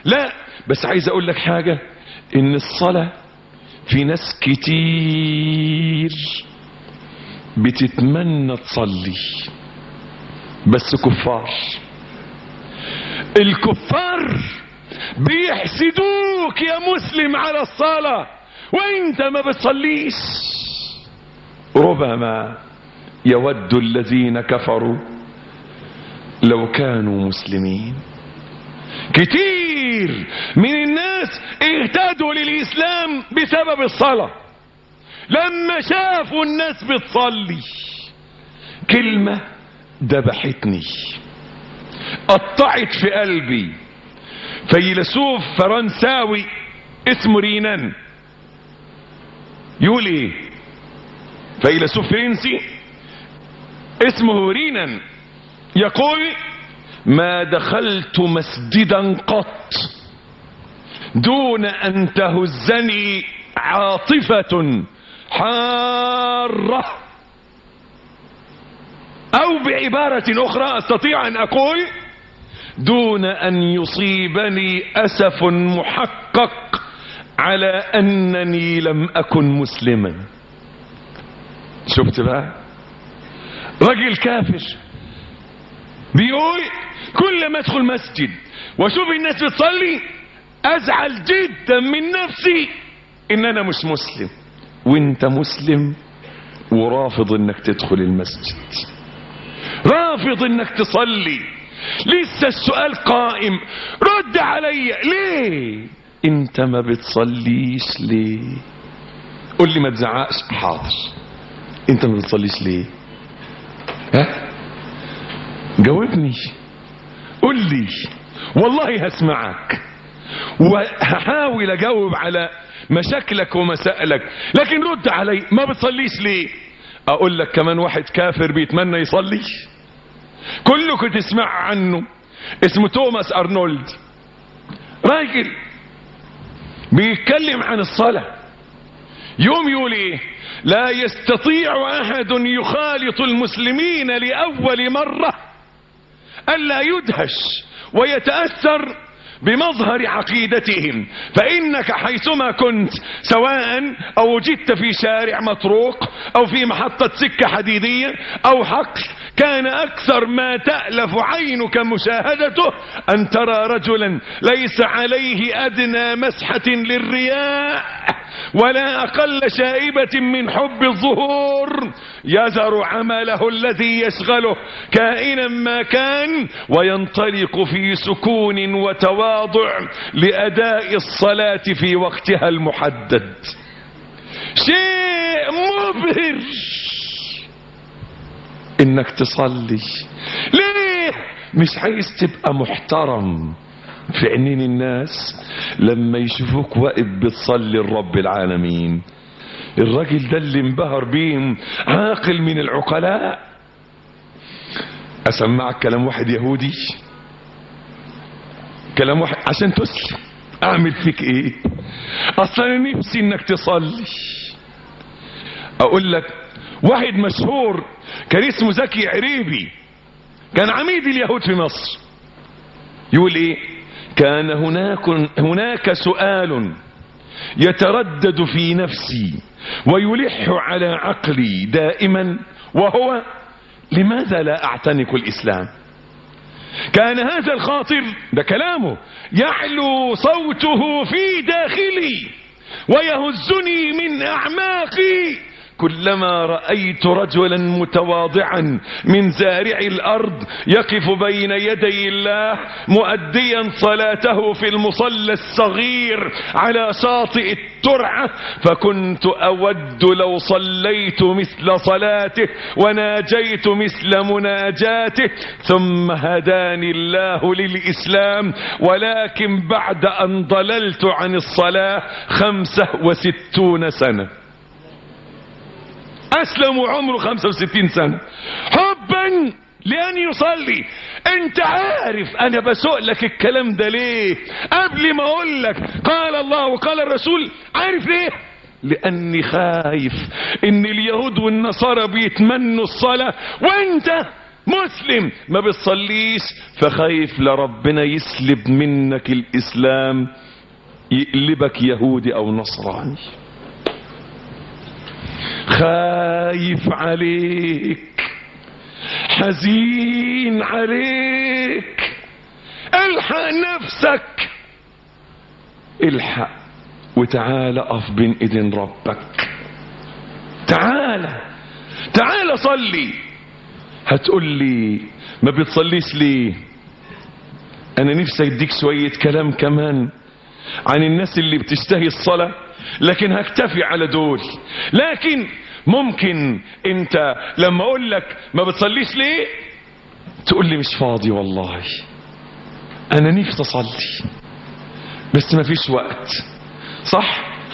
لا بس عايز اقول لك حاجة ان الصلاة في ناس كتير بتتمنى تصلي بس كفار الكفار بيحسدوك يا مسلم على الصلاة وانت ما بتصليش ربما يود الذين كفروا لو كانوا مسلمين كتير من الناس اهتدوا للإسلام بسبب الصلاة لما شافوا الناس بتصلي كلمة دبحتني قطعت في قلبي فيلسوف فرنساوي اسمه رينان يقول ايه فيلسوف فرنسي اسمه رينان يقول ما دخلت مسجدا قط دون ان تهزني عاطفة حارة او بعبارة اخرى استطيع ان اقول دون ان يصيبني اسف محقق على انني لم اكن مسلما شفت بقى راجل كافر بيقول كل ما ادخل مسجد واشوف الناس بتصلي ازعل جدا من نفسي ان انا مش مسلم وانت مسلم ورافض انك تدخل المسجد رافض انك تصلي لسه السؤال قائم رد علي ليه انت ما بتصليش ليه قول لي ما تزعقش حاضر انت ما بتصليش ليه ها جاوبني قول لي والله هسمعك وهحاول اجاوب على مشاكلك ومسائلك لكن رد علي ما بتصليش ليه اقول لك كمان واحد كافر بيتمنى يصلي كلكم تسمع عنه اسمه توماس ارنولد راجل بيتكلم عن الصلاة يوم يقول ايه لا يستطيع احد يخالط المسلمين لاول مرة الا يدهش ويتأثر بمظهر عقيدتهم فإنك حيثما كنت سواء أو وجدت في شارع مطروق أو في محطة سكة حديدية أو حقل كان أكثر ما تألف عينك مشاهدته أن ترى رجلا ليس عليه أدنى مسحة للرياء ولا أقل شائبة من حب الظهور يذر عمله الذي يشغله كائنا ما كان وينطلق في سكون وتواضع لأداء الصلاة في وقتها المحدد شيء مبهر انك تصلي ليه مش عايز تبقى محترم في عينين الناس لما يشوفوك واقف بتصلي لرب العالمين الراجل ده اللي انبهر بيهم عاقل من العقلاء اسمعك كلام واحد يهودي كلام واحد عشان تسلم اعمل فيك ايه اصلا نفسي انك تصلي اقول لك واحد مشهور كان اسمه زكي عريبي كان عميد اليهود في مصر يقول ايه كان هناك هناك سؤال يتردد في نفسي ويلح على عقلي دائما وهو لماذا لا اعتنق الاسلام كان هذا الخاطر ده كلامه يعلو صوته في داخلي ويهزني من اعماقي كلما رأيت رجلا متواضعا من زارع الأرض يقف بين يدي الله مؤديا صلاته في المصلى الصغير على شاطئ الترعة فكنت أود لو صليت مثل صلاته وناجيت مثل مناجاته ثم هداني الله للإسلام ولكن بعد أن ضللت عن الصلاة خمسة وستون سنة اسلم وعمره 65 سنة حبا لان يصلي انت عارف انا بسوق لك الكلام ده ليه قبل ما اقول لك قال الله وقال الرسول عارف ليه لاني خايف ان اليهود والنصارى بيتمنوا الصلاة وانت مسلم ما بتصليش فخايف لربنا يسلب منك الاسلام يقلبك يهودي او نصراني خايف عليك حزين عليك الحق نفسك الحق وتعال اقف بين ايدين ربك تعالى تعالى صلي هتقول لي ما بتصليش ليه انا نفسي اديك شوية كلام كمان عن الناس اللي بتشتهي الصلاة لكن هكتفي على دول لكن ممكن انت لما اقول لك ما بتصليش ليه تقول لي مش فاضي والله انا نفسي اصلي بس ما فيش وقت صح